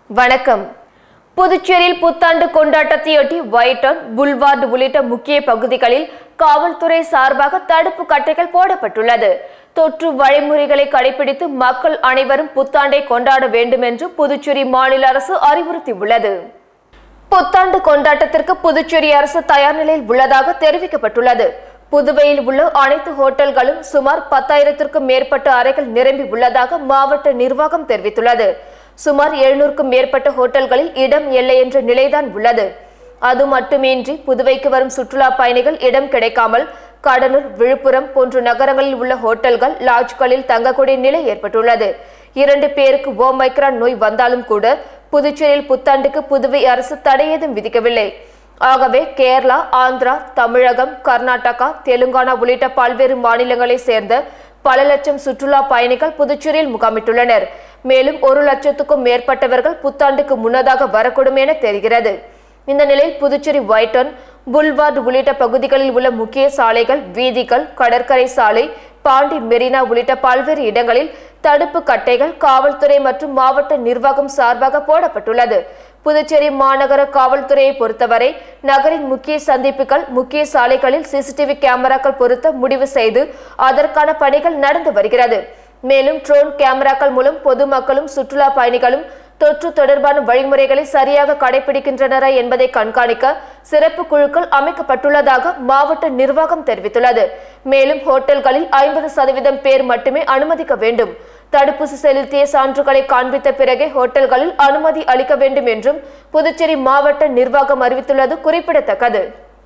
வணக்கம் புதுச்சேரியில் புத்தாண்டு கொண்டாட்டத்தையொட்டி ஒயிட்டன் புல்வார்டு உள்ளிட்ட முக்கிய பகுதிகளில் காவல்துறை சார்பாக தடுப்பு கட்டைகள் போடப்பட்டுள்ளது தொற்று வழிமுறைகளை கடைபிடித்து மக்கள் அனைவரும் புத்தாண்டை கொண்டாட வேண்டும் என்று புதுச்சேரி மாநில அரசு அறிவுறுத்தியுள்ளது புத்தாண்டு கொண்டாட்டத்திற்கு புதுச்சேரி அரசு தயார் நிலையில் உள்ளதாக தெரிவிக்கப்பட்டுள்ளது புதுவையில் உள்ள அனைத்து ஹோட்டல்களும் சுமார் பத்தாயிரத்திற்கும் மேற்பட்ட அறைகள் நிரம்பி உள்ளதாக மாவட்ட நிர்வாகம் தெரிவித்துள்ளது சுமார் எழுநூறுக்கும் மேற்பட்ட ஹோட்டல்களில் இடம் இல்லை என்ற நிலைதான் உள்ளது அது மட்டுமின்றி புதுவைக்கு வரும் சுற்றுலா பயணிகள் இடம் கிடைக்காமல் கடலூர் விழுப்புரம் போன்ற நகரங்களில் உள்ள ஹோட்டல்கள் லாட்ஜ்களில் தங்கக்கூடிய நிலை ஏற்பட்டுள்ளது இரண்டு பேருக்கு ஓமைக்ரான் நோய் வந்தாலும் கூட புதுச்சேரியில் புத்தாண்டுக்கு புதுவை அரசு தடை ஏதும் விதிக்கவில்லை ஆகவே கேரளா ஆந்திரா தமிழகம் கர்நாடகா தெலுங்கானா உள்ளிட்ட பல்வேறு மாநிலங்களைச் சேர்ந்த பல லட்சம் சுற்றுலா பயணிகள் புதுச்சேரியில் முகாமிட்டுள்ளனர் மேலும் ஒரு லட்சத்துக்கும் மேற்பட்டவர்கள் புத்தாண்டுக்கு முன்னதாக வரக்கூடும் என தெரிகிறது இந்த நிலையில் புதுச்சேரி ஒயிட்டன் புல்வார்டு உள்ளிட்ட பகுதிகளில் உள்ள முக்கிய சாலைகள் வீதிகள் கடற்கரை சாலை பாண்டி மெரினா உள்ளிட்ட பல்வேறு இடங்களில் தடுப்பு கட்டைகள் காவல்துறை மற்றும் மாவட்ட நிர்வாகம் சார்பாக போடப்பட்டுள்ளது புதுச்சேரி மாநகர காவல்துறையை பொறுத்தவரை நகரின் முக்கிய சந்திப்புகள் முக்கிய சாலைகளில் சிசிடிவி கேமராக்கள் பொருத்த முடிவு செய்து அதற்கான பணிகள் நடந்து வருகிறது மேலும் ட்ரோன் கேமராக்கள் மூலம் பொதுமக்களும் சுற்றுலா பயணிகளும் தொற்று தொடர்பான வழிமுறைகளை சரியாக கடைபிடிக்கின்றனரா என்பதை கண்காணிக்க சிறப்பு குழுக்கள் அமைக்கப்பட்டுள்ளதாக மாவட்ட நிர்வாகம் தெரிவித்துள்ளது மேலும் ஹோட்டல்களில் ஐம்பது சதவீதம் பேர் மட்டுமே அனுமதிக்க வேண்டும் தடுப்பூசி செலுத்திய சான்றுகளை காண்பித்த பிறகே ஹோட்டல்களில் அனுமதி அளிக்க வேண்டும் என்றும் புதுச்சேரி மாவட்ட நிர்வாகம் அறிவித்துள்ளது குறிப்பிடத்தக்கது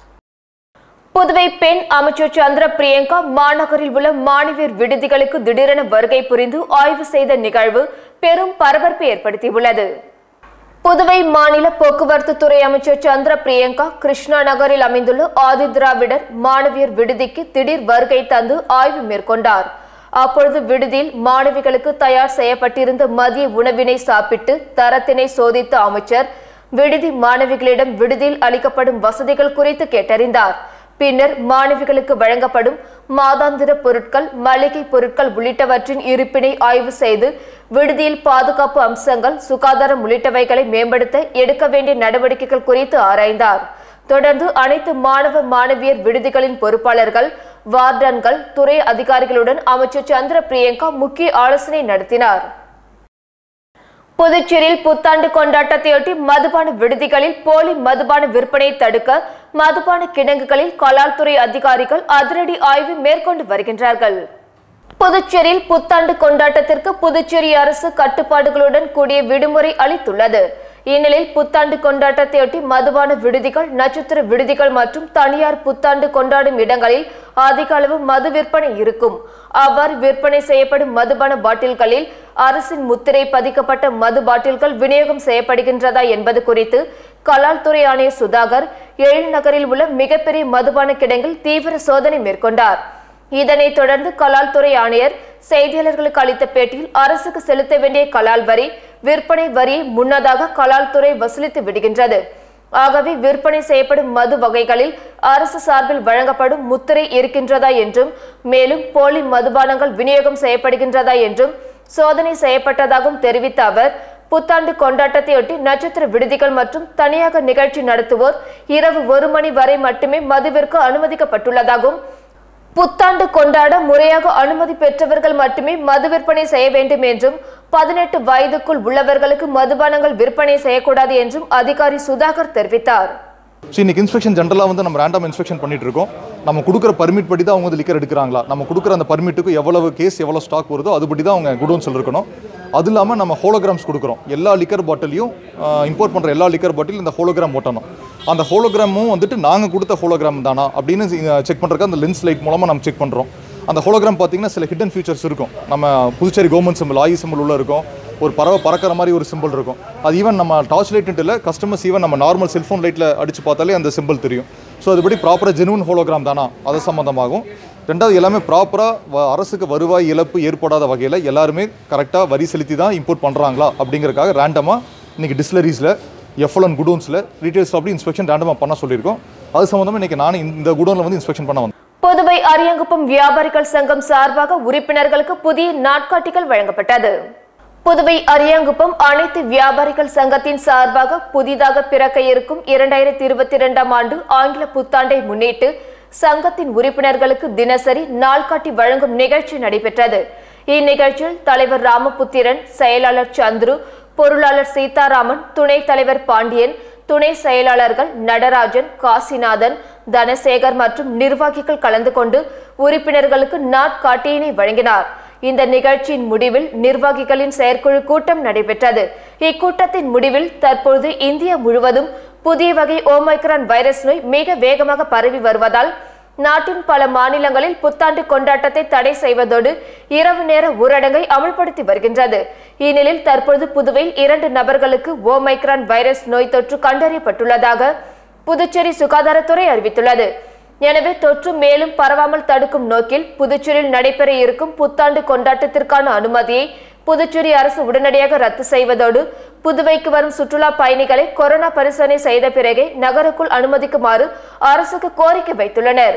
புதுவை பெண் அமைச்சர் சந்திர பிரியங்கா மாநகரில் உள்ள மாணவியர் விடுதிகளுக்கு திடீரென வருகை புரிந்து ஆய்வு செய்த நிகழ்வு பெரும் பரபரப்பை ஏற்படுத்தியுள்ளது புதுவை மாநில போக்குவரத்து துறை அமைச்சர் சந்திர பிரியங்கா கிருஷ்ணா நகரில் அமைந்துள்ள ஆதி திராவிடர் மாணவியர் விடுதிக்கு திடீர் வருகை தந்து ஆய்வு மேற்கொண்டார் அப்பொழுது விடுதியில் மாணவிகளுக்கு தயார் செய்யப்பட்டிருந்த மதிய உணவினை சாப்பிட்டு தரத்தினை சோதித்த அமைச்சர் விடுதி மாணவிகளிடம் விடுதியில் அளிக்கப்படும் வசதிகள் குறித்து கேட்டறிந்தார் பின்னர் மாணவிகளுக்கு வழங்கப்படும் மாதாந்திர பொருட்கள் மளிகை பொருட்கள் உள்ளிட்டவற்றின் இருப்பினை ஆய்வு செய்து விடுதியில் பாதுகாப்பு அம்சங்கள் சுகாதாரம் உள்ளிட்டவைகளை மேம்படுத்த எடுக்க வேண்டிய நடவடிக்கைகள் குறித்து ஆராய்ந்தார் தொடர்ந்து அனைத்து மாணவ மாணவியர் விடுதிகளின் பொறுப்பாளர்கள் வார்டன்கள் துறை அதிகாரிகளுடன் அமைச்சர் சந்திர பிரியங்கா முக்கிய ஆலோசனை நடத்தினார் புதுச்சேரியில் புத்தாண்டு கொண்டாட்டத்தையொட்டி மதுபான விடுதிகளில் போலி மதுபான விற்பனை தடுக்க மதுபான கிடங்குகளில் கலால்துறை அதிகாரிகள் அதிரடி ஆய்வு மேற்கொண்டு வருகின்றார்கள் புதுச்சேரியில் புத்தாண்டு கொண்டாட்டத்திற்கு புதுச்சேரி அரசு கட்டுப்பாடுகளுடன் கூடிய விடுமுறை அளித்துள்ளது இந்நிலையில் புத்தாண்டு கொண்டாட்டத்தையொட்டி மதுபான விடுதிகள் நட்சத்திர விடுதிகள் மற்றும் தனியார் புத்தாண்டு கொண்டாடும் இடங்களில் அதிக அளவு மது விற்பனை இருக்கும் அவ்வாறு விற்பனை செய்யப்படும் மதுபான பாட்டில்களில் அரசின் முத்திரை பதிக்கப்பட்ட மது பாட்டில்கள் விநியோகம் செய்யப்படுகின்றதா என்பது குறித்து கலால்துறை ஆணையர் சுதாகர் எழில் நகரில் உள்ள மிகப்பெரிய மதுபான கிடங்கில் தீவிர சோதனை மேற்கொண்டார் இதனைத் தொடர்ந்து கலால்துறை ஆணையர் செய்தியாளர்களுக்கு அளித்த பேட்டியில் அரசுக்கு செலுத்த வேண்டிய கலால் வரி விற்பனை வரியை முன்னதாக கலால்துறை வசூலித்து விடுகின்றது ஆகவே விற்பனை செய்யப்படும் மது வகைகளில் அரசு சார்பில் வழங்கப்படும் முத்திரை இருக்கின்றதா என்றும் மேலும் போலி மதுபானங்கள் விநியோகம் செய்யப்படுகின்றதா என்றும் சோதனை செய்யப்பட்டதாகவும் தெரிவித்த அவர் புத்தாண்டு கொண்டாட்டத்தையொட்டி நட்சத்திர விடுதிகள் மற்றும் தனியாக நிகழ்ச்சி நடத்துவோர் இரவு ஒரு மணி வரை மட்டுமே மதுவிற்கு அனுமதிக்கப்பட்டுள்ளதாகவும் புத்தாண்டு கொண்டாட முறையாக அனுமதி பெற்றவர்கள் மட்டுமே மது விற்பனை செய்ய வேண்டும் என்றும் பதினெட்டு வயதுக்குள் உள்ளவர்களுக்கு மதுபானங்கள் விற்பனை செய்யக்கூடாது என்றும் அதிகாரி சுதாகர் தெரிவித்தார் ஸோ இன்னைக்கு இன்ஸ்பெக்ஷன் ஜென்ரலாக வந்து நம்ம ரேண்டம் இன்ஸ்பெக்ஷன் பண்ணிட்டு இருக்கோம் நம்ம கொடுக்குற பர்மிட் படி தான் அவங்க வந்து லிக்கர் எடுக்கிறாங்களா நம்ம கொடுக்குற அந்த பர்மிட்டுக்கு எவ்வளவு கேஸ் எவ்வளோ ஸ்டாக் வருதோ அதுபடி தான் அவங்க குடோன்ஸில் இருக்கணும் அது இல்லாமல் நம்ம ஹோலோகிராம்ஸ் கொடுக்குறோம் எல்லா லிக்கர் பாட்டிலையும் இம்போர்ட் பண்ணுற எல்லா லிக்கர் பாட்டிலும் இந்த ஹோலோகிராம் ஓட்டணும் அந்த ஹோலோகிராமும் வந்துட்டு நாங்கள் கொடுத்த ஹோலோகிராம் தானா அப்படின்னு செக் பண்ணுறதுக்கு அந்த லென்ஸ் லைட் மூலமாக நம்ம செக் பண்ணுறோம் அந்த ஹோலோகிராம் பார்த்தீங்கன்னா சில ஹிடன் ஃபீச்சர்ஸ் இருக்கும் நம்ம புதுச்சேரி கவர்மெண்ட் சிம்பிள் ஆயி சிம்பிள் உள்ள இருக்கும் ஒரு பறவை பறக்கிற மாதிரி ஒரு சிம்பிள் இருக்கும் அது ஈவன் நம்ம டார்ச் லைட்டு இல்லை கஸ்டமர்ஸ் ஈவன் நம்ம நார்மல் செல்ஃபோன் லைட்டில் அடிச்சு பார்த்தாலே அந்த சிம்பிள் தெரியும் ஸோ அதுபடி ப்ராப்பராக ஜெனுவன் ஹோலோகிராம் தானா அது சம்மந்தமாகும் ரெண்டாவது எல்லாமே ப்ராப்பராக அரசுக்கு வருவாய் இழப்பு ஏற்படாத வகையில் எல்லாருமே கரெக்டாக வரி செலுத்தி தான் இம்போர்ட் பண்ணுறாங்களா அப்படிங்கிறதுக்காக ரேண்டமாக இன்றைக்கி டிஸ்லரிஸில் எஃப்எல்என் குடோன்ஸில் ரீட்டைல் ஷாப்லையும் இன்ஸ்பெக்ஷன் ரேண்டமாக பண்ண சொல்லியிருக்கோம் அது சம்மந்தமாக இன்றைக்கி நானும் இந்த குடோனில் வந்து இன்ஸ்பெக்ஷன் பண்ண வந்தேன் புதுவை அரியங்குப்பம் வியாபாரிகள் சங்கம் சார்பாக உறுப்பினர்களுக்கு புதிய நாட்காட்டிகள் வழங்கப்பட்டது புதுவை அரியாங்குப்பம் அனைத்து வியாபாரிகள் சங்கத்தின் சார்பாக புதிதாக பிறக்க இருக்கும் இரண்டாயிரத்தி இருபத்தி இரண்டாம் ஆண்டு ஆங்கில புத்தாண்டை முன்னிட்டு சங்கத்தின் உறுப்பினர்களுக்கு தினசரி நாள்காட்டி வழங்கும் நிகழ்ச்சி நடைபெற்றது இந்நிகழ்ச்சியில் தலைவர் ராமபுத்திரன் செயலாளர் சந்துரு பொருளாளர் சீதாராமன் துணைத் தலைவர் பாண்டியன் துணை செயலாளர்கள் நடராஜன் காசிநாதன் தனசேகர் மற்றும் நிர்வாகிகள் கலந்து கொண்டு உறுப்பினர்களுக்கு நாட்காட்டியினை வழங்கினார் இந்த நிகழ்ச்சியின் முடிவில் நிர்வாகிகளின் செயற்குழு கூட்டம் நடைபெற்றது இக்கூட்டத்தின் முடிவில் தற்பொழுது இந்தியா முழுவதும் புதிய வகை ஓமைக்ரான் வைரஸ் நோய் மிக வேகமாக பரவி வருவதால் நாட்டின் பல மாநிலங்களில் புத்தாண்டு கொண்டாட்டத்தை தடை செய்வதோடு இரவு நேர ஊரடங்கை அமல்படுத்தி வருகின்றது இந்நிலையில் தற்பொழுது புதுவையில் இரண்டு நபர்களுக்கு ஓமைக்ரான் வைரஸ் நோய் தொற்று கண்டறியப்பட்டுள்ளதாக புதுச்சேரி சுகாதாரத்துறை அறிவித்துள்ளது எனவே தொற்று மேலும் பரவாமல் தடுக்கும் நோக்கில் புதுச்சேரியில் நடைபெற இருக்கும் புத்தாண்டு கொண்டாட்டத்திற்கான அனுமதியை புதுச்சேரி அரசு உடனடியாக ரத்து செய்வதோடு புதுவைக்கு வரும் சுற்றுலா பயணிகளை கொரோனா பரிசோதனை செய்த பிறகே நகருக்குள் அனுமதிக்குமாறு அரசுக்கு கோரிக்கை வைத்துள்ளனர்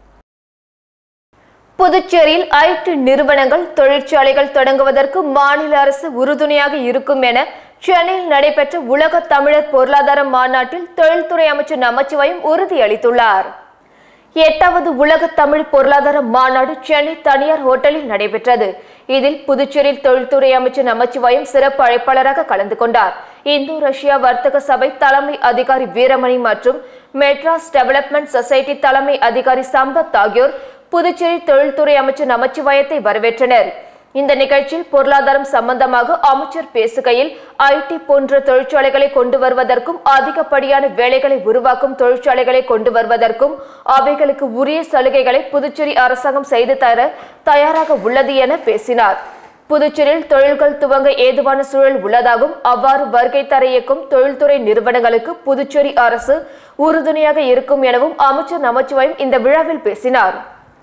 புதுச்சேரியில் ஐடி நிறுவனங்கள் தொழிற்சாலைகள் தொடங்குவதற்கு மாநில அரசு உறுதுணையாக இருக்கும் என சென்னையில் நடைபெற்ற உலக தமிழர் பொருளாதார மாநாட்டில் தொழில்துறை அமைச்சர் நமச்சிவாயம் உறுதியளித்துள்ளார் எட்டாவது உலக தமிழ் பொருளாதார மாநாடு சென்னை தனியார் ஹோட்டலில் நடைபெற்றது இதில் புதுச்சேரியில் தொழில்துறை அமைச்சர் நமச்சிவாயம் சிறப்பு அழைப்பாளராக கலந்து கொண்டார் இந்தோ ரஷ்யா வர்த்தக சபை தலைமை அதிகாரி வீரமணி மற்றும் மெட்ராஸ் டெவலப்மெண்ட் சொசைட்டி தலைமை அதிகாரி சம்பத் ஆகியோர் புதுச்சேரி தொழில்துறை அமைச்சர் நமச்சிவாயத்தை வரவேற்றனர் இந்த நிகழ்ச்சியில் பொருளாதாரம் சம்பந்தமாக அமைச்சர் பேசுகையில் ஐடி போன்ற தொழிற்சாலைகளை கொண்டு வருவதற்கும் அதிகப்படியான வேலைகளை உருவாக்கும் தொழிற்சாலைகளை கொண்டு வருவதற்கும் அவைகளுக்கு உரிய சலுகைகளை புதுச்சேரி அரசாங்கம் செய்து தர தயாராக உள்ளது என பேசினார் புதுச்சேரியில் தொழில்கள் துவங்க ஏதுவான சூழல் உள்ளதாகவும் அவ்வாறு வருகை தர இயக்கும் தொழில்துறை நிறுவனங்களுக்கு புதுச்சேரி அரசு உறுதுணையாக இருக்கும் எனவும் அமைச்சர் நமச்சிவாயம் இந்த விழாவில் பேசினார்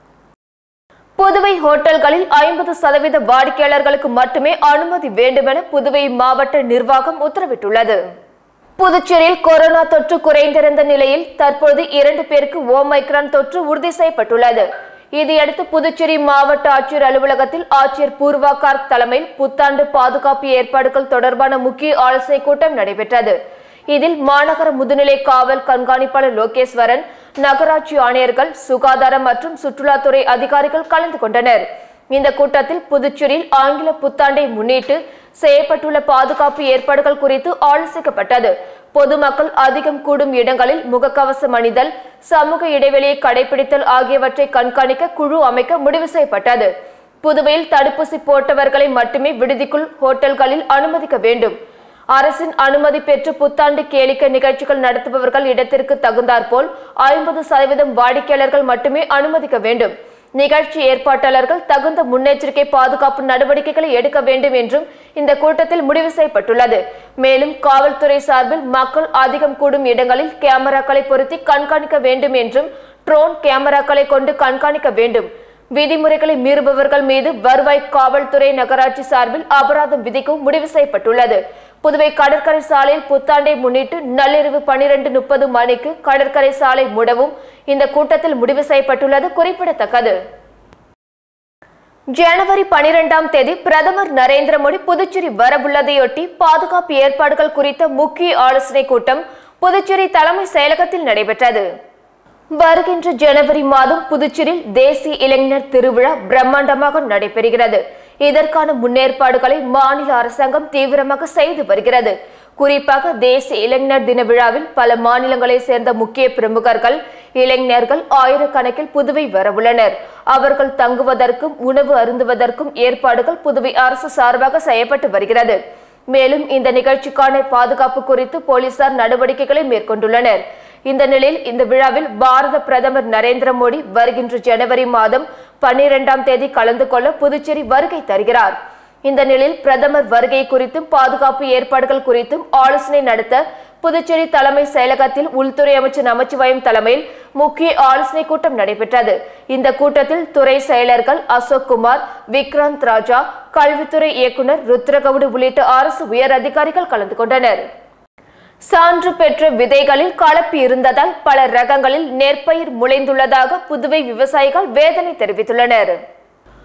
புதுவை ஹோட்டல்களில் ஐம்பது சதவீத வாடிக்கையாளர்களுக்கு மட்டுமே அனுமதி வேண்டுமென புதுவை மாவட்ட நிர்வாகம் உத்தரவிட்டுள்ளது புதுச்சேரியில் கொரோனா தொற்று குறைந்திருந்த நிலையில் தற்போது இரண்டு பேருக்கு ஓமைக்ரான் தொற்று உறுதி செய்யப்பட்டுள்ளது இதையடுத்து புதுச்சேரி மாவட்ட ஆட்சியர் அலுவலகத்தில் ஆட்சியர் பூர்வா கார்க் தலைமையில் புத்தாண்டு பாதுகாப்பு ஏற்பாடுகள் தொடர்பான முக்கிய ஆலோசனை கூட்டம் நடைபெற்றது இதில் மாநகர முதுநிலை காவல் கண்காணிப்பாளர் லோகேஸ்வரன் நகராட்சி ஆணையர்கள் சுகாதாரம் மற்றும் சுற்றுலாத்துறை அதிகாரிகள் கலந்து கொண்டனர் இந்த கூட்டத்தில் புதுச்சேரியில் ஆங்கில புத்தாண்டை முன்னிட்டு செய்யப்பட்டுள்ள பாதுகாப்பு ஏற்பாடுகள் குறித்து ஆலோசிக்கப்பட்டது பொதுமக்கள் அதிகம் கூடும் இடங்களில் முகக்கவசம் அணிதல் சமூக இடைவெளியை கடைபிடித்தல் ஆகியவற்றை கண்காணிக்க குழு அமைக்க முடிவு செய்யப்பட்டது புதுவையில் தடுப்பூசி போட்டவர்களை மட்டுமே விடுதிக்குள் ஹோட்டல்களில் அனுமதிக்க வேண்டும் அரசின் அனுமதி பெற்று புத்தாண்டு கேளிக்கை நிகழ்ச்சிகள் நடத்துபவர்கள் இடத்திற்கு தகுந்தாற்போல் ஐம்பது சதவீதம் வாடிக்கையாளர்கள் மட்டுமே அனுமதிக்க வேண்டும் நிகழ்ச்சி ஏற்பாட்டாளர்கள் தகுந்த முன்னெச்சரிக்கை பாதுகாப்பு நடவடிக்கைகளை எடுக்க வேண்டும் என்றும் இந்த கூட்டத்தில் முடிவு செய்யப்பட்டுள்ளது மேலும் காவல்துறை சார்பில் மக்கள் அதிகம் கூடும் இடங்களில் கேமராக்களை பொருத்தி கண்காணிக்க வேண்டும் என்றும் ட்ரோன் கேமராக்களை கொண்டு கண்காணிக்க வேண்டும் விதிமுறைகளை மீறுபவர்கள் மீது வருவாய் காவல்துறை நகராட்சி சார்பில் அபராதம் விதிக்கவும் முடிவு செய்யப்பட்டுள்ளது புதுவை கடற்கரை சாலையில் புத்தாண்டை முன்னிட்டு நள்ளிரவு பனிரெண்டு முப்பது மணிக்கு கடற்கரை சாலை மூடவும் இந்த கூட்டத்தில் முடிவு செய்யப்பட்டுள்ளது குறிப்பிடத்தக்கது ஜனவரி பனிரெண்டாம் தேதி பிரதமர் நரேந்திர மோடி புதுச்சேரி வரவுள்ளதையொட்டி பாதுகாப்பு ஏற்பாடுகள் குறித்த முக்கிய ஆலோசனை கூட்டம் புதுச்சேரி தலைமை செயலகத்தில் நடைபெற்றது வருகின்ற ஜனவரி மாதம் புதுச்சேரியில் தேசிய இளைஞர் திருவிழா பிரம்மாண்டமாக நடைபெறுகிறது இதற்கான முன்னேற்பாடுகளை மாநில அரசாங்கம் தீவிரமாக செய்து வருகிறது குறிப்பாக தேசிய இளைஞர் தின விழாவில் பல மாநிலங்களைச் சேர்ந்த முக்கிய பிரமுகர்கள் இளைஞர்கள் ஆயிரக்கணக்கில் புதுவை வரவுள்ளனர் அவர்கள் தங்குவதற்கும் உணவு அருந்துவதற்கும் ஏற்பாடுகள் புதுவை அரசு சார்பாக செய்யப்பட்டு வருகிறது மேலும் இந்த நிகழ்ச்சிக்கான பாதுகாப்பு குறித்து போலீசார் நடவடிக்கைகளை மேற்கொண்டுள்ளனர் இந்த நிலையில் இந்த விழாவில் பாரத பிரதமர் நரேந்திர மோடி வருகின்ற ஜனவரி மாதம் பன்னிரெண்டாம் தேதி கலந்து கொள்ள புதுச்சேரி வருகை தருகிறார் இந்த நிலையில் பிரதமர் வருகை குறித்தும் பாதுகாப்பு ஏற்பாடுகள் குறித்தும் ஆலோசனை நடத்த புதுச்சேரி தலைமை செயலகத்தில் உள்துறை அமைச்சர் நமச்சிவாயம் தலைமையில் முக்கிய ஆலோசனை கூட்டம் நடைபெற்றது இந்த கூட்டத்தில் துறை செயலர்கள் அசோக் குமார் விக்ராந்த் ராஜா கல்வித்துறை இயக்குனர் ருத்ரகவுடு உள்ளிட்ட அரசு உயர் அதிகாரிகள் கலந்து கொண்டனர் சான்று பெற்ற விதைகளில் கலப்பு இருந்ததால் பல ரகங்களில் நெற்பயிர் முளைந்துள்ளதாக புதுவை விவசாயிகள் வேதனை தெரிவித்துள்ளனர்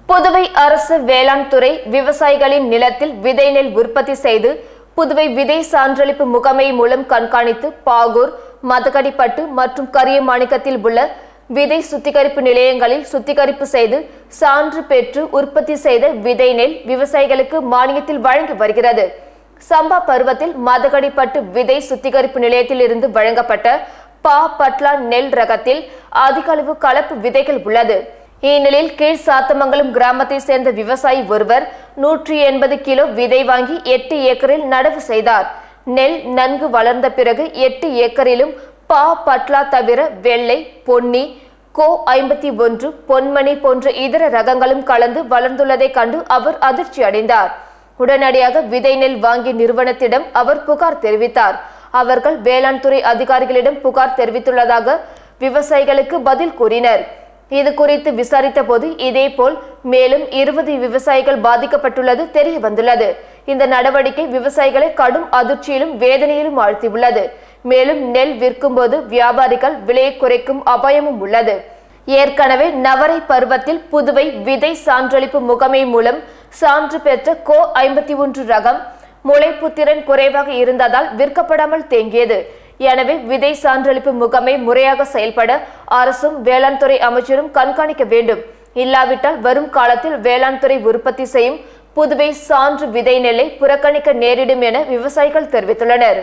புதுவை அரசு வேளாண் துறை விவசாயிகளின் நிலத்தில் விதை நெல் உற்பத்தி செய்து புதுவை விதை சான்றளிப்பு முகமை மூலம் கண்காணித்து பாகூர் மதகடிப்பட்டு மற்றும் கரியமாணிக்கத்தில் உள்ள விதை சுத்திகரிப்பு நிலையங்களில் சுத்திகரிப்பு செய்து சான்று பெற்று உற்பத்தி செய்த விதை நெல் விவசாயிகளுக்கு மானியத்தில் வழங்கி வருகிறது சம்பா பருவத்தில் மதகடிப்பட்டு விதை சுத்திகரிப்பு நிலையத்தில் இருந்து வழங்கப்பட்ட பா பட்லா நெல் ரகத்தில் அதிக அளவு கலப்பு விதைகள் உள்ளது இந்நிலையில் கீழ் சாத்தமங்கலம் கிராமத்தை சேர்ந்த விவசாயி ஒருவர் நூற்றி எண்பது கிலோ விதை வாங்கி எட்டு ஏக்கரில் நடவு செய்தார் நெல் நன்கு வளர்ந்த பிறகு எட்டு ஏக்கரிலும் பா பட்லா தவிர வெள்ளை பொன்னி கோ ஐம்பத்தி ஒன்று பொன்மணி போன்ற இதர ரகங்களும் கலந்து வளர்ந்துள்ளதை கண்டு அவர் அதிர்ச்சி அடைந்தார் உடனடியாக விதை நெல் வாங்கிய நிறுவனத்திடம் அவர் புகார் தெரிவித்தார் அவர்கள் வேளாண் துறை அதிகாரிகளிடம் புகார் தெரிவித்துள்ளதாக விவசாயிகளுக்கு பதில் கூறினர் இது குறித்து விசாரித்த போது இதேபோல் மேலும் இருபது விவசாயிகள் பாதிக்கப்பட்டுள்ளது தெரிய வந்துள்ளது இந்த நடவடிக்கை விவசாயிகளை கடும் அதிர்ச்சியிலும் வேதனையிலும் ஆழ்த்தியுள்ளது மேலும் நெல் விற்கும்போது வியாபாரிகள் விலையை குறைக்கும் அபாயமும் உள்ளது ஏற்கனவே நவரை பருவத்தில் புதுவை விதை சான்றளிப்பு முகமை மூலம் சான்று பெற்ற கோ ஐம்பத்தி ஒன்று ரகம் முளைப்பு திறன் குறைவாக இருந்ததால் விற்கப்படாமல் தேங்கியது எனவே விதை சான்றளிப்பு முகமை முறையாக செயல்பட அரசும் வேளாண் துறை அமைச்சரும் கண்காணிக்க வேண்டும் இல்லாவிட்டால் வரும் காலத்தில் வேளாண் துறை உற்பத்தி செய்யும் புதுவை சான்று விதை நெல்லை புறக்கணிக்க நேரிடும் என விவசாயிகள் தெரிவித்துள்ளனர்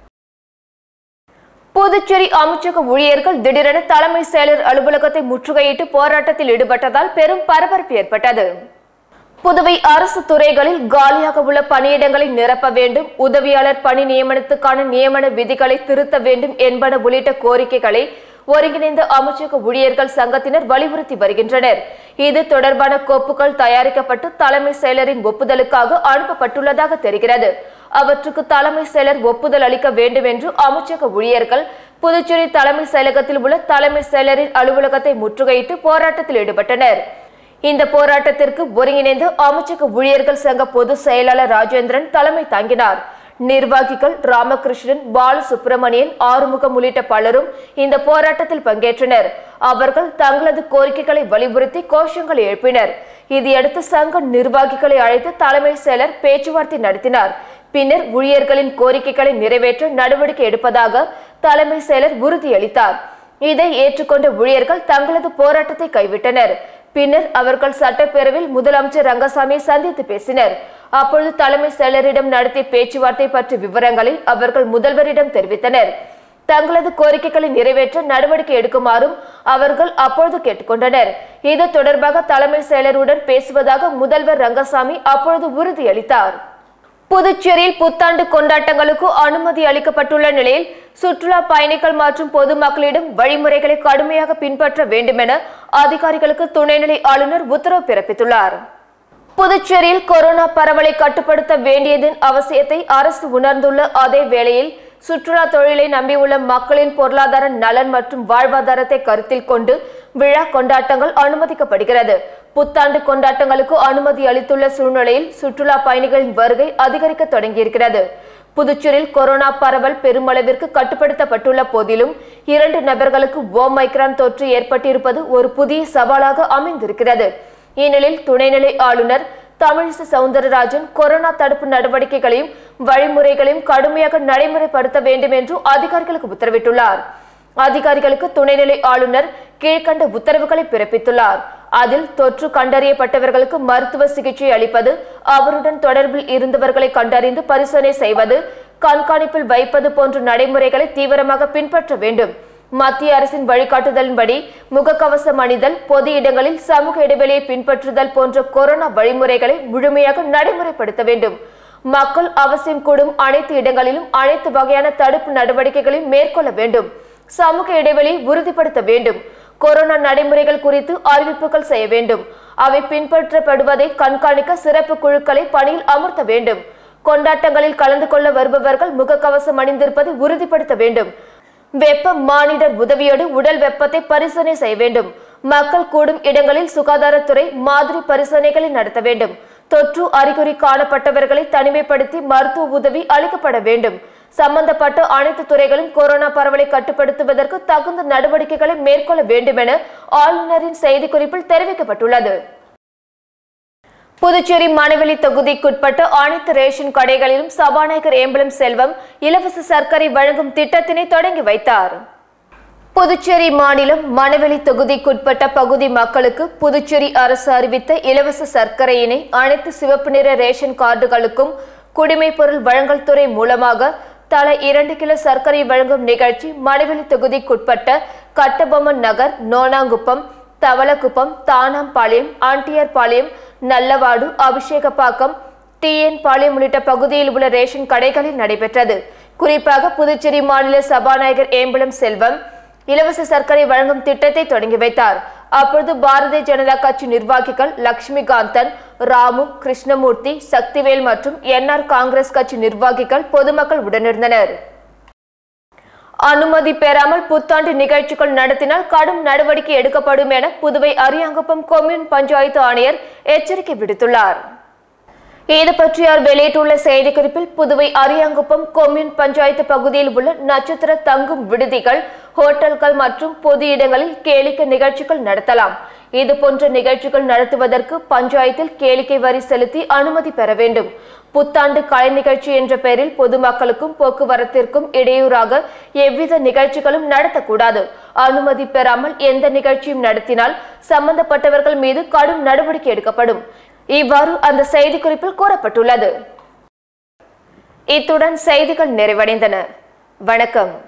புதுச்சேரி அமைச்சக ஊழியர்கள் திடீரென தலைமை செயலர் அலுவலகத்தை முற்றுகையிட்டு போராட்டத்தில் ஈடுபட்டதால் பெரும் பரபரப்பு ஏற்பட்டது புதுவை அரசு துறைகளில் காலியாக உள்ள பணியிடங்களை நிரப்ப வேண்டும் உதவியாளர் பணி நியமனத்துக்கான நியமன விதிகளை திருத்த வேண்டும் என்பன உள்ளிட்ட கோரிக்கைகளை ஒருங்கிணைந்த அமைச்சக ஊழியர்கள் சங்கத்தினர் வலியுறுத்தி வருகின்றனர் இது தொடர்பான கோப்புகள் தயாரிக்கப்பட்டு தலைமை செயலரின் ஒப்புதலுக்காக அனுப்பப்பட்டுள்ளதாக தெரிகிறது அவற்றுக்கு தலைமை செயலர் ஒப்புதல் அளிக்க வேண்டும் என்று அமைச்சக ஊழியர்கள் புதுச்சேரி தலைமை செயலகத்தில் உள்ள தலைமை செயலரின் அலுவலகத்தை முற்றுகையிட்டு போராட்டத்தில் ஈடுபட்டனர் இந்த போராட்டத்திற்கு ஒருங்கிணைந்து அமைச்சக ஊழியர்கள் சங்க பொதுச் செயலாளர் ராஜேந்திரன் தலைமை தாங்கினார் நிர்வாகிகள் ராமகிருஷ்ணன் பாலு சுப்பிரமணியன் ஆறுமுகம் உள்ளிட்ட பலரும் இந்த போராட்டத்தில் பங்கேற்றனர் அவர்கள் தங்களது கோரிக்கைகளை வலியுறுத்தி கோஷங்களை எழுப்பினர் இதையடுத்து சங்க நிர்வாகிகளை அழைத்து தலைமை செயலர் பேச்சுவார்த்தை நடத்தினார் பின்னர் ஊழியர்களின் கோரிக்கைகளை நிறைவேற்ற நடவடிக்கை எடுப்பதாக தலைமை செயலர் உறுதியளித்தார் இதை ஏற்றுக்கொண்ட ஊழியர்கள் தங்களது போராட்டத்தை கைவிட்டனர் பின்னர் அவர்கள் சட்டப்பேரவையில் முதலமைச்சர் ரங்கசாமியை சந்தித்து பேசினர் அப்பொழுது தலைமை செயலரிடம் நடத்திய பேச்சுவார்த்தை பற்றிய விவரங்களை அவர்கள் முதல்வரிடம் தெரிவித்தனர் தங்களது கோரிக்கைகளை நிறைவேற்ற நடவடிக்கை எடுக்குமாறும் அவர்கள் அப்பொழுது கேட்டுக்கொண்டனர் இது தொடர்பாக தலைமை செயலருடன் பேசுவதாக முதல்வர் ரங்கசாமி அப்பொழுது உறுதியளித்தார் புதுச்சேரியில் புத்தாண்டு கொண்டாட்டங்களுக்கு அனுமதி அளிக்கப்பட்டுள்ள நிலையில் சுற்றுலா பயணிகள் மற்றும் பொதுமக்களிடம் வழிமுறைகளை கடுமையாக பின்பற்ற வேண்டுமென அதிகாரிகளுக்கு துணைநிலை ஆளுநர் உத்தரவு பிறப்பித்துள்ளார் புதுச்சேரியில் கொரோனா பரவலை கட்டுப்படுத்த வேண்டியதன் அவசியத்தை அரசு உணர்ந்துள்ள அதே வேளையில் சுற்றுலா தொழிலை நம்பியுள்ள மக்களின் பொருளாதார நலன் மற்றும் வாழ்வாதாரத்தை கருத்தில் கொண்டு விழா கொண்டாட்டங்கள் அனுமதிக்கப்படுகிறது புத்தாண்டு கொண்டாட்டங்களுக்கு அனுமதி அளித்துள்ள சூழ்நிலையில் சுற்றுலா பயணிகளின் வருகை அதிகரிக்க தொடங்கியிருக்கிறது புதுச்சேரியில் கொரோனா பரவல் பெருமளவிற்கு கட்டுப்படுத்தப்பட்டுள்ள போதிலும் இரண்டு நபர்களுக்கு ஓமைக்ரான் தொற்று ஏற்பட்டிருப்பது ஒரு புதிய சவாலாக அமைந்திருக்கிறது இந்நிலையில் துணைநிலை ஆளுநர் தமிழிசை சவுந்தரராஜன் கொரோனா தடுப்பு நடவடிக்கைகளையும் வழிமுறைகளையும் கடுமையாக நடைமுறைப்படுத்த வேண்டும் என்று அதிகாரிகளுக்கு உத்தரவிட்டுள்ளார் அதிகாரிகளுக்கு துணைநிலை ஆளுநர் கீழ்கண்ட உத்தரவுகளை பிறப்பித்துள்ளார் அதில் தொற்று கண்டறியப்பட்டவர்களுக்கு மருத்துவ சிகிச்சை அளிப்பது அவருடன் தொடர்பில் இருந்தவர்களை கண்டறிந்து பரிசோதனை செய்வது கண்காணிப்பில் வைப்பது போன்ற நடைமுறைகளை தீவிரமாக பின்பற்ற வேண்டும் மத்திய அரசின் வழிகாட்டுதலின்படி முகக்கவசம் அணிதல் பொது இடங்களில் சமூக இடைவெளியை பின்பற்றுதல் போன்ற கொரோனா வழிமுறைகளை முழுமையாக நடைமுறைப்படுத்த வேண்டும் மக்கள் அவசியம் கூடும் அனைத்து இடங்களிலும் அனைத்து வகையான தடுப்பு நடவடிக்கைகளையும் மேற்கொள்ள வேண்டும் சமூக இடைவெளியை உறுதிப்படுத்த வேண்டும் கொரோனா நடைமுறைகள் குறித்து அறிவிப்புகள் செய்ய வேண்டும் அவை பின்பற்றப்படுவதை கண்காணிக்க சிறப்பு குழுக்களை பணியில் அமர்த்த வேண்டும் கொண்டாட்டங்களில் கலந்து கொள்ள வருபவர்கள் முகக்கவசம் அணிந்திருப்பதை உறுதிப்படுத்த வேண்டும் வெப்ப மானிடர் உதவியோடு உடல் வெப்பத்தை பரிசோதனை செய்ய வேண்டும் மக்கள் கூடும் இடங்களில் சுகாதாரத்துறை மாதிரி பரிசோதனைகளை நடத்த வேண்டும் தொற்று அறிகுறி காணப்பட்டவர்களை தனிமைப்படுத்தி மருத்துவ உதவி அளிக்கப்பட வேண்டும் சம்பந்தப்பட்ட அனைத்து துறைகளும் கொரோனா பரவலை கட்டுப்படுத்துவதற்கு தகுந்த நடவடிக்கைகளை மேற்கொள்ள வேண்டும் என ஆளுநரின் செய்திக்குறிப்பில் தெரிவிக்கப்பட்டுள்ளது புதுச்சேரி மணவெளி தொகுதிக்குட்பட்ட அனைத்து ரேஷன் கடைகளிலும் சபாநாயகர் ஏம்பலம் செல்வம் இலவச சர்க்கரை வழங்கும் திட்டத்தினை தொடங்கி வைத்தார் புதுச்சேரி மாநிலம் மணவெளி தொகுதிக்குட்பட்ட பகுதி மக்களுக்கு புதுச்சேரி அரசு அறிவித்த இலவச சர்க்கரையினை அனைத்து சிவப்பு நிற ரேஷன் கார்டுகளுக்கும் குடிமைப் பொருள் வழங்கல் துறை மூலமாக தலா இரண்டு கிலோ சர்க்கரை வழங்கும் நிகழ்ச்சி மணவெளி தொகுதிக்குட்பட்ட கட்டபொம்மன் நகர் நோனாங்குப்பம் தவளக்குப்பம் தானாம்பாளையம் ஆண்டியார்பாளையம் நல்லவாடு அபிஷேகப்பாக்கம் டிஎன் பாளையம் உள்ளிட்ட பகுதியில் உள்ள ரேஷன் கடைகளில் நடைபெற்றது குறிப்பாக புதுச்சேரி மாநில சபாநாயகர் ஏம்பலம் செல்வம் இலவச சர்க்கரை வழங்கும் திட்டத்தை தொடங்கி வைத்தார் அப்பொழுது பாரதிய ஜனதா கட்சி நிர்வாகிகள் லட்சுமிகாந்தன் ராமு கிருஷ்ணமூர்த்தி சக்திவேல் மற்றும் என்ஆர் காங்கிரஸ் கட்சி நிர்வாகிகள் பொதுமக்கள் உடனிருந்தனர் அனுமதி பெறாமல் புத்தாண்டு நிகழ்ச்சிகள் நடத்தினால் கடும் நடவடிக்கை எடுக்கப்படும் என புதுவை அரியாங்குப்பம் கொம்யூன் பஞ்சாயத்து ஆணையர் எச்சரிக்கை விடுத்துள்ளார் இது பற்றி அவர் வெளியிட்டுள்ள செய்திக்குறிப்பில் புதுவை அரியாங்குப்பம் கொம்யூன் பஞ்சாயத்து பகுதியில் உள்ள நட்சத்திர தங்கும் விடுதிகள் ஹோட்டல்கள் மற்றும் பொது இடங்களில் கேளிக்கை நிகழ்ச்சிகள் நடத்தலாம் இது போன்ற நிகழ்ச்சிகள் நடத்துவதற்கு பஞ்சாயத்தில் கேளிக்கை வரி செலுத்தி அனுமதி பெற வேண்டும் புத்தாண்டு கலை நிகழ்ச்சி என்ற பெயரில் பொதுமக்களுக்கும் போக்குவரத்திற்கும் இடையூறாக எவ்வித நிகழ்ச்சிகளும் நடத்தக்கூடாது அனுமதி பெறாமல் எந்த நிகழ்ச்சியும் நடத்தினால் சம்பந்தப்பட்டவர்கள் மீது கடும் நடவடிக்கை எடுக்கப்படும் இவ்வாறு அந்த செய்திக்குறிப்பில் கூறப்பட்டுள்ளது இத்துடன் செய்திகள் நிறைவடைந்தன வணக்கம்